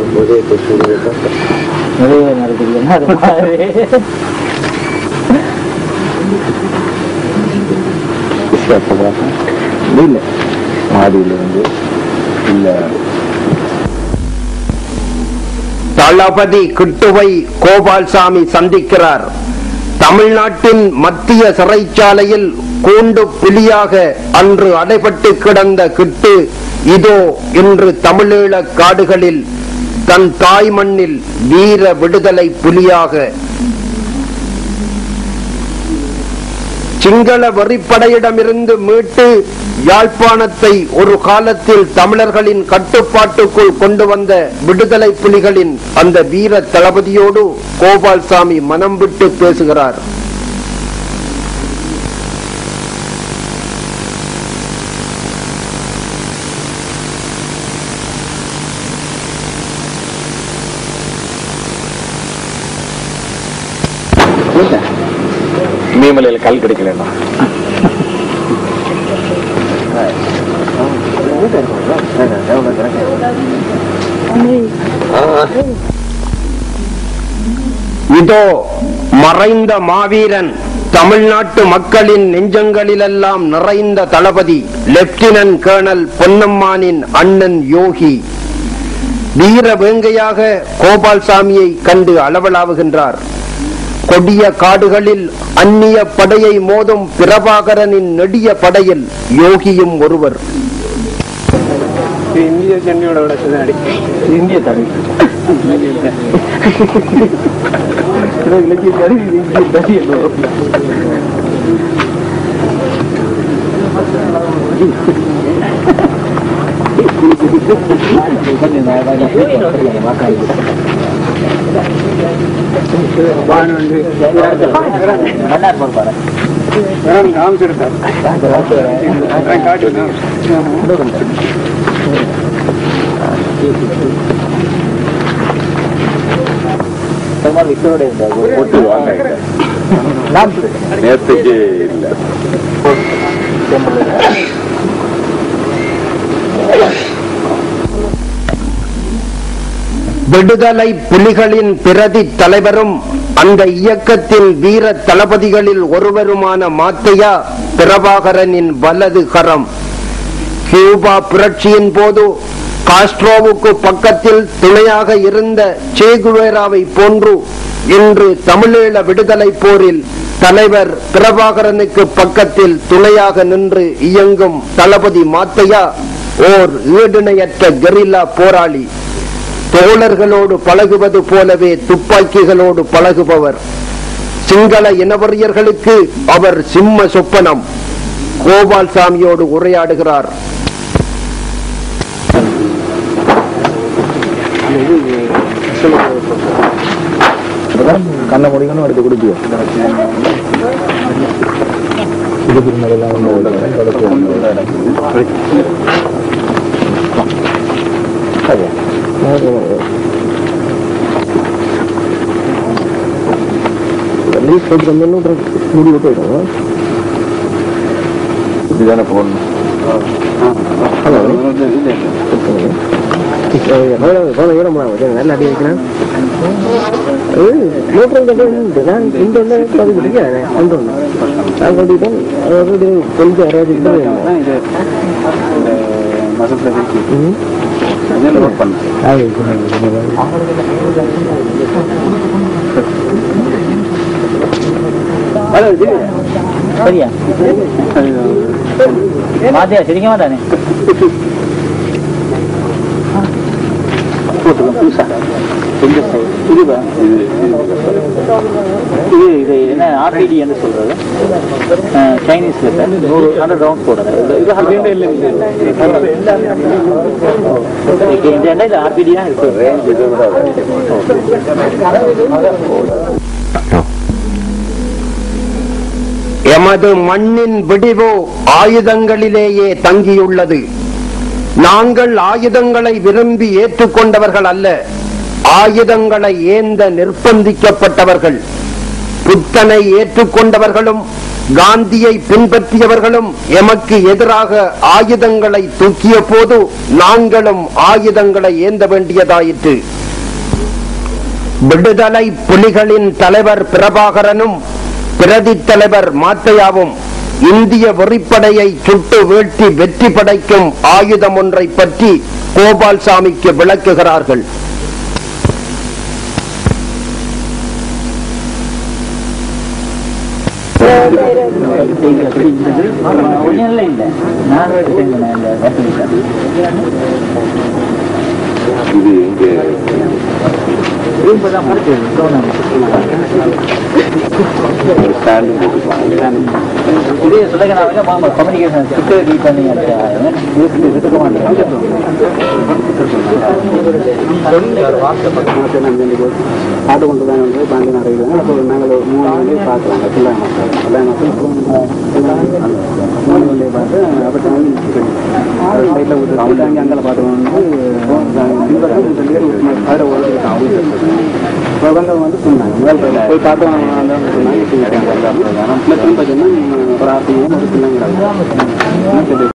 நிறைய நடக்குது அது மாதிரி இல்ல மாடியில வந்து இல்ல தளபதி கிட்டுவை கோபால்சாமி சந்திக்கிறார் தமிழ்நாட்டின் மத்திய சிறைச்சாலையில் கூண்டு புலியாக அன்று அடைபட்டு கிடந்த கிட்டு இதோ இன்று தமிழீழ காடுகளில் தன் தாய் மண்ணில் வீர விடுதலை புலியாக சிங்கள வெறிப்படையிடமிருந்து மீட்டு யாழ்ப்பாணத்தை ஒரு காலத்தில் தமிழர்களின் கட்டுப்பாட்டுக்குள் கொண்டு வந்த விடுதலை புலிகளின் அந்த வீர தளபதியோடு கோபால்சாமி மனம் விட்டு பேசுகிறார் இமயமலையில கல் கிடைக்கலன்னா இதோ மறைந்த மாவீரன் தமிழ்நாட்டு மக்களின் நெஞ்சங்களிலெல்லாம் நிறைந்த தளபதி லெப்டினன்ட் கேர்னல் பொன்னம்மானின் அண்ணன் யோகி வீர வேங்கையாக கோபால்சாமியை கண்டு அளவலாவுகின்றார் கொடிய காடுகளில் அந்நிய படையை மோதும் பிரபாகரனின் நெடிய படையில் யோகியும் ஒருவர் இந்திய சென்னையோட விட அடி இந்திய தமிழ் இலக்கிய கருவி இந்திய தடி மன்னார் பொறுப்பாரு விக்டோட போட்டு வாங்க நேற்றுக்கு இல்ல விடுதலை புலிகளின் பிரதி தலைவரும் அந்த இயக்கத்தின் வீர தளபதிகளில் ஒருவருமான மாத்தையா பிரபாகரனின் வலது கரம் கியூபா புரட்சியின் போது காஸ்ட்ரோவுக்கு பக்கத்தில் துணையாக இருந்த சேகுவேராவை போன்று இன்று தமிழீழ விடுதலை போரில் தலைவர் பிரபாகரனுக்கு பக்கத்தில் துணையாக நின்று இயங்கும் தளபதி மாத்தையா ஓர் ஈடுணையற்ற கெரில்லா போராளி தோழர்களோடு பழகுவது போலவே துப்பாக்கிகளோடு பழகுபவர் சிங்கள இனவரியர்களுக்கு அவர் சிம்ம சொப்பனம் கோபால்சாமியோடு உரையாடுகிறார் கண்ண முடிக்கணும் எடுத்து குடிப்பியோ இதுக்கு மேலாம் லீஸ் போட்டு வந்தோன்னு முடி விட்டு விடுவோம் இதுதானே போடணும் நல்ல அடி வைக்கிறேன் மோட்டர் கட்டு நான் இந்த பகுதி பிடிக்கிறேன் கொண்டு வந்தேன் நான் கொண்டுட்டேன் அதாவது கொஞ்சம் அரையாச்சு இது மசத்துல நோட் பண்ணேன் சரியா மாத்தியா சிரிக்க மாட்டானே போட்டுக்கோங்க புதுசா கொஞ்சம் சை- இதுவா இது இது என்ன ஆர்பிடி என்று சொல்றது அஹ், சைனீஸ்ல சார் நூறு ஹண்ட்ரட் ரவுண்ட் போடுறது இது- இது hundred. ஓகே, இந்த எண்ணெய் இது ஆர்பிடி தான் இருக்கு எமது மண்ணின் விடிவு ஆயுதங்களிலேயே தங்கியுள்ளது நாங்கள் ஆயுதங்களை விரும்பி ஏற்றுக்கொண்டவர்கள் அல்ல ஆயுதங்களை ஏந்த நிர்பந்திக்கப்பட்டவர்கள் புத்தனை ஏற்றுக்கொண்டவர்களும் காந்தியை பின்பற்றியவர்களும் எமக்கு எதிராக ஆயுதங்களை தூக்கிய போது நாங்களும் ஆயுதங்களை ஏந்த வேண்டியதாயிற்று விடுதலை புலிகளின் தலைவர் பிரபாகரனும் பிரதி தலைவர் மாத்தையாவும் இந்திய வெறிப்படையை சுட்டு வீழ்த்தி வெற்றி படைக்கும் ஆயுதம் ஒன்றை பற்றி கோபால்சாமிக்கு விளக்குகிறார்கள் ஒரிஜினல்ல இல்ல நான் டிசைன் பண்ணேன் இந்த வசதி இது இங்கே இப்பதான் படிச்சது ஸ்டாண்டு போட்டுக்கலாம் இதே சுதகனாக மாமா கம்யூனிகேஷன் செக்யூரிட்டி பண்ணி இருக்க மாட்டேன் ஆட்டு கொண்டு தான் வந்து பாண்டி நிறைய அப்போ நாங்கள் ஒரு மூணு வண்டியை பார்க்கலாம் கல்யாண மக்கள் கல்யாண மக்கள் மூணு வண்டியை பார்த்து அப்போ சைட்டில் விட்டு அவங்க அங்கே அங்கே பார்த்து வந்து அதில் ஓடிட்டு அவங்க வந்து சொன்னாங்க முதல் போய் பார்த்து சொன்னாங்க திரும்ப சொன்னால் ஒரு ஆறு ஒரு பிள்ளைங்க